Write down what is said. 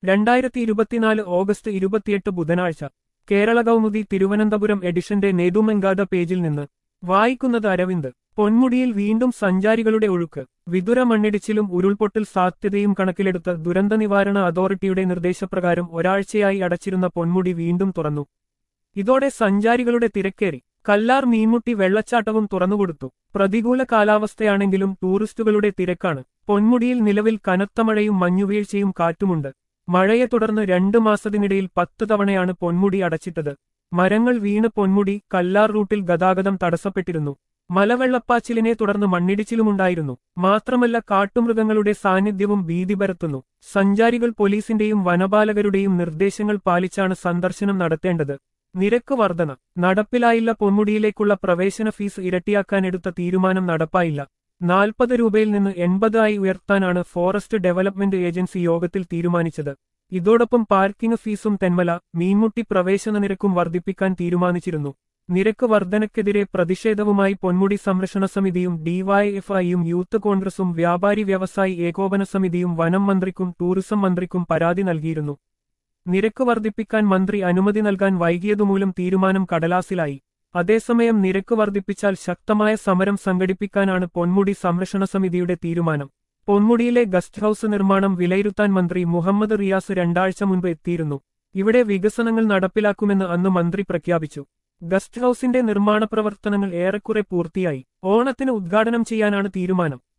രണ്ടായിരത്തി ഇരുപത്തിനാല് ഓഗസ്റ്റ് ഇരുപത്തിയെട്ട് ബുധനാഴ്ച കേരള കൗമുദി തിരുവനന്തപുരം എഡിഷന്റെ നേതുമെങ്കാത പേജിൽ നിന്ന് വായിക്കുന്നത് അരവിന്ദ് പൊന്മുടിയിൽ വീണ്ടും സഞ്ചാരികളുടെ ഒഴുക്ക് വിതുര മണ്ണിടിച്ചിലും ഉരുൾപൊട്ടൽ സാധ്യതയും കണക്കിലെടുത്ത് ദുരന്ത നിവാരണ അതോറിറ്റിയുടെ നിർദ്ദേശപ്രകാരം ഒരാഴ്ചയായി അടച്ചിരുന്ന പൊന്മുടി വീണ്ടും തുറന്നു ഇതോടെ സഞ്ചാരികളുടെ തിരക്കേറി കല്ലാർ മീൻമുട്ടി വെള്ളച്ചാട്ടവും തുറന്നുകൊടുത്തു പ്രതികൂല കാലാവസ്ഥയാണെങ്കിലും ടൂറിസ്റ്റുകളുടെ തിരക്കാണ് പൊന്മുടിയിൽ നിലവിൽ കനത്ത മഴയും മഞ്ഞുവീഴ്ചയും കാറ്റുമുണ്ട് മഴയെ തുടർന്ന് രണ്ടു മാസത്തിനിടയിൽ പത്ത് തവണയാണ് പൊന്മുടി അടച്ചിട്ടത് മരങ്ങൾ വീണ് പൊന്മുടി കല്ലാർ റൂട്ടിൽ ഗതാഗതം തടസ്സപ്പെട്ടിരുന്നു മലവെള്ളപ്പാച്ചിലിനെ തുടർന്ന് മണ്ണിടിച്ചിലുമുണ്ടായിരുന്നു മാത്രമല്ല കാട്ടുമൃഗങ്ങളുടെ സാന്നിധ്യവും ഭീതി പരത്തുന്നു സഞ്ചാരികൾ പോലീസിന്റെയും വനപാലകരുടെയും നിർദ്ദേശങ്ങൾ പാലിച്ചാണ് സന്ദർശനം നടത്തേണ്ടത് നിരക്ക് വർധന നടപ്പിലായില്ല പൊന്മുടിയിലേക്കുള്ള പ്രവേശന ഫീസ് ഇരട്ടിയാക്കാനെടുത്ത തീരുമാനം നടപ്പായില്ല നാൽപ്പത് രൂപയിൽ നിന്ന് എൺപത് ആയി ഉയർത്താനാണ് ഫോറസ്റ്റ് ഡെവലപ്മെന്റ് ഏജൻസി യോഗത്തിൽ തീരുമാനിച്ചത് ഇതോടൊപ്പം പാർക്കിംഗ് ഫീസും തെന്മല മീൻമുട്ടി പ്രവേശന നിരക്കും വർദ്ധിപ്പിക്കാൻ തീരുമാനിച്ചിരുന്നു നിരക്ക് വർധനയ്ക്കെതിരെ പ്രതിഷേധവുമായി പൊന്മുടി സംരക്ഷണ സമിതിയും ഡിവൈഎഫ്ഐയും യൂത്ത് കോൺഗ്രസും വ്യാപാരി വ്യവസായി ഏകോപന സമിതിയും വനം മന്ത്രിക്കും ടൂറിസം മന്ത്രിക്കും പരാതി നൽകിയിരുന്നു നിരക്ക് വർദ്ധിപ്പിക്കാൻ മന്ത്രി അനുമതി നൽകാൻ വൈകിയതുമൂലം തീരുമാനം കടലാസിലായി അതേസമയം നിരക്ക് വർദ്ധിപ്പിച്ചാൽ ശക്തമായ സമരം സംഘടിപ്പിക്കാനാണ് പൊന്മുടി സംരക്ഷണ സമിതിയുടെ തീരുമാനം പൊന്മുടിയിലെ ഗസ്റ്റ് ഹൌസ് നിർമ്മാണം വിലയിരുത്താൻ മന്ത്രി മുഹമ്മദ് റിയാസ് രണ്ടാഴ്ച മുൻപ് എത്തിയിരുന്നു ഇവിടെ വികസനങ്ങൾ നടപ്പിലാക്കുമെന്ന് അന്ന് മന്ത്രി പ്രഖ്യാപിച്ചു ഗസ്റ്റ് ഹൌസിന്റെ നിർമ്മാണ പ്രവർത്തനങ്ങൾ ഏറെക്കുറെ പൂർത്തിയായി ഓണത്തിന് ഉദ്ഘാടനം ചെയ്യാനാണ് തീരുമാനം